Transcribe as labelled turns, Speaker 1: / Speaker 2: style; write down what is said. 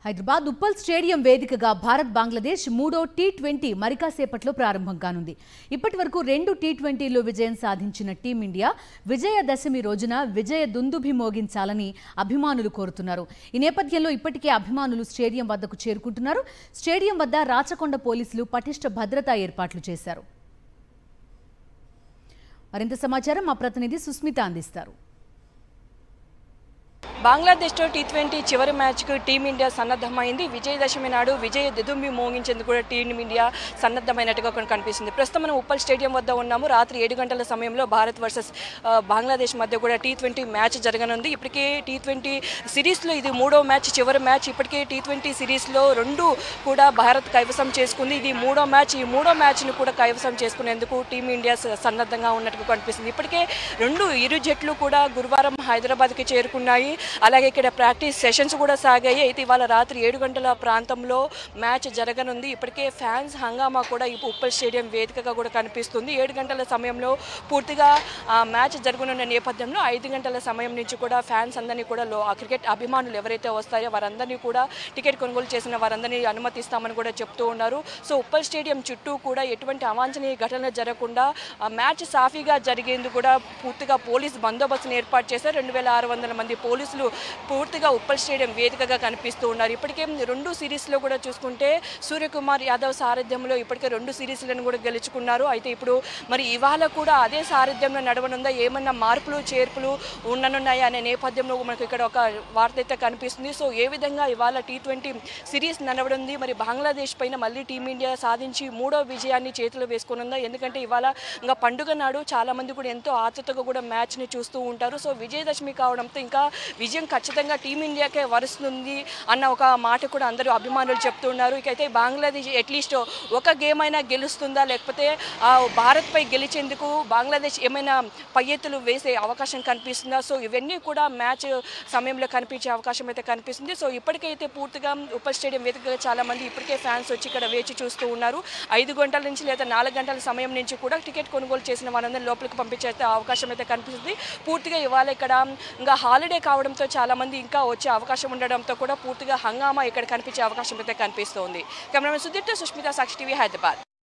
Speaker 1: Hyderabad Uppal stadium వేదికగా భారత్ బంగ్లాదేశ్ మూడో T twenty మరికాసేపట్లో ప్రారంభం కానుంది ఇప్పటి వరకు రెండు టీ ట్వంటీలో విజయం సాధించిన టీమిండియా విజయదశమి రోజున విజయ దుందుభి మోగించాలని అభిమానులు కోరుతున్నారు ఈ నేపథ్యంలో ఇప్పటికే అభిమానులు స్టేడియం వద్దకు చేరుకుంటున్నారు స్టేడియం వద్ద రాచకొండ పోలీసులు పటిష్ట భద్రతా ఏర్పాట్లు చేశారు మరింత సమాచారం మా ప్రతినిధి సుస్మిత అందిస్తారు
Speaker 2: బంగ్లాదేశ్తో టీ ట్వంటీ చివరి మ్యాచ్కు టీమిండియా సన్నద్ధమైంది విజయదశమి నాడు విజయ దిదుంబి మోగించేందుకు కూడా టీమిండియా సన్నద్ధమైనట్టుగా కూడా కనిపిస్తుంది ప్రస్తుతం మనం ఉప్పల్ స్టేడియం వద్ద ఉన్నాము రాత్రి ఏడు గంటల సమయంలో భారత్ వర్సెస్ ఆ, బంగ్లాదేశ్ మధ్య కూడా టీ ట్వంటీ మ్యాచ్ జరగనుంది ఇప్పటికే టీ ట్వంటీ సిరీస్లో ఇది మూడో మ్యాచ్ చివరి మ్యాచ్ ఇప్పటికే టీ ట్వంటీ సిరీస్లో రెండు కూడా భారత్ కైవసం చేసుకుంది ఇది మూడో మ్యాచ్ ఈ మూడో మ్యాచ్ను కూడా కైవసం చేసుకునేందుకు టీమిండియా స- సన్నద్ధంగా ఉన్నట్టుగా కనిపిస్తుంది ఇప్పటికే రెండు ఇరు జట్లు కూడా గురువారం హైదరాబాద్కి చేరుకున్నాయి అలాగే ఇక్కడ ప్రాక్టీస్ సెషన్స్ కూడా సాగాయి అయితే ఇవాళ రాత్రి ఏడు గంటల ప్రాంతంలో మ్యాచ్ జరగనుంది ఇప్పటికే ఫ్యాన్స్ హంగామా కూడా ఈ ఉప్పల్ స్టేడియం వేదికగా కూడా కనిపిస్తుంది ఏడు గంటల సమయంలో పూర్తిగా ఆ మ్యాచ్ జరగనున్న నేపథ్యంలో ఐదు గంటల సమయం నుంచి కూడా ఫ్యాన్స్ అందరినీ కూడా లో ఆ క్రికెట్ అభిమానులు ఎవరైతే వస్తారో వారందరినీ కూడా టికెట్ కొనుగోలు చేసిన వారందరినీ అనుమతిస్తామని కూడా చెప్తూ ఉన్నారు సో ఉప్పల్ స్టేడియం చుట్టూ కూడా ఎటువంటి అవాంఛనీయ ఘటనలు జరగకుండా ఆ మ్యాచ్ సాఫీగా జరిగేందుకు కూడా పూర్తిగా పోలీస్ బందోబస్తును ఏర్పాటు చేశారు రెండు వేల ఆరు వందల మంది పోలీసులు పూర్తిగా ఉప్పల్ స్టేడియం వేదికగా కనిపిస్తూ ఉన్నారు ఇప్పటికే రెండు సిరీస్లో కూడా చూసుకుంటే సూర్యకుమార్ యాదవ్ సారథ్యంలో ఇప్పటికే రెండు సిరీస్లను కూడా గెలుచుకున్నారు అయితే ఇప్పుడు మరి ఇవాళ కూడా అదే సారథ్యంలో నడవనుందా ఏమన్నా మార్పులు చేర్పులు ఉండనున్నాయా అనే నేపథ్యంలో మనకు ఇక్కడ ఒక వార్త అయితే కనిపిస్తుంది సో ఏ విధంగా ఇవాళ టీ ట్వంటీ సిరీస్ నడవనుంది మరి బంగ్లాదేశ్ పైన మళ్ళీ టీమిండియా సాధించి మూడో విజయాన్ని చేతిలో వేసుకునుందా ఎందుకంటే ఇవాళ ఇంకా పండుగ నాడు చాలా మంది కూడా ఎంతో ఆతృతగా కూడా మ్యాచ్ని చూస్తూ ఉంటారు సో విజయదశమి కావడంతో ఇంకా విజయం ఖచ్చితంగా టీమిండియాకే వరుస్తుంది అన్న ఒక మాట కూడా అందరూ అభిమానులు చెప్తున్నారు ఇకైతే బంగ్లాదేశ్ అట్లీస్ట్ ఒక గేమ్ అయినా గెలుస్తుందా లేకపోతే ఆ భారత్పై గెలిచేందుకు బంగ్లాదేశ్ ఏమైనా పై ఎత్తులు వేసే అవకాశం కనిపిస్తుందా సో ఇవన్నీ కూడా మ్యాచ్ సమయంలో కనిపించే అవకాశం అయితే కనిపిస్తుంది సో ఇప్పటికైతే పూర్తిగా ఉప స్టేడియం వేదికగా చాలా మంది ఇప్పటికే ఫ్యాన్స్ వచ్చి ఇక్కడ వేచి చూస్తూ ఉన్నారు ఐదు గంటల నుంచి లేదా నాలుగు గంటల సమయం నుంచి కూడా టికెట్ కొనుగోలు చేసిన వారందరినీ లోపలికి పంపించే అయితే అవకాశం అయితే కనిపిస్తుంది పూర్తిగా ఇవాళ ఇక్కడ ఇంకా హాలిడే కావడంతో చాలా మంది ఇంకా వచ్చే అవకాశం ఉండడంతో కూడా పూర్తిగా హంగామా ఇక్కడ కనిపించే అవకాశం అయితే కనిపిస్తోంది కెమెరామెన్ సుదీప్తో సుష్మిత సాక్షి టీవీ హైదరాబాద్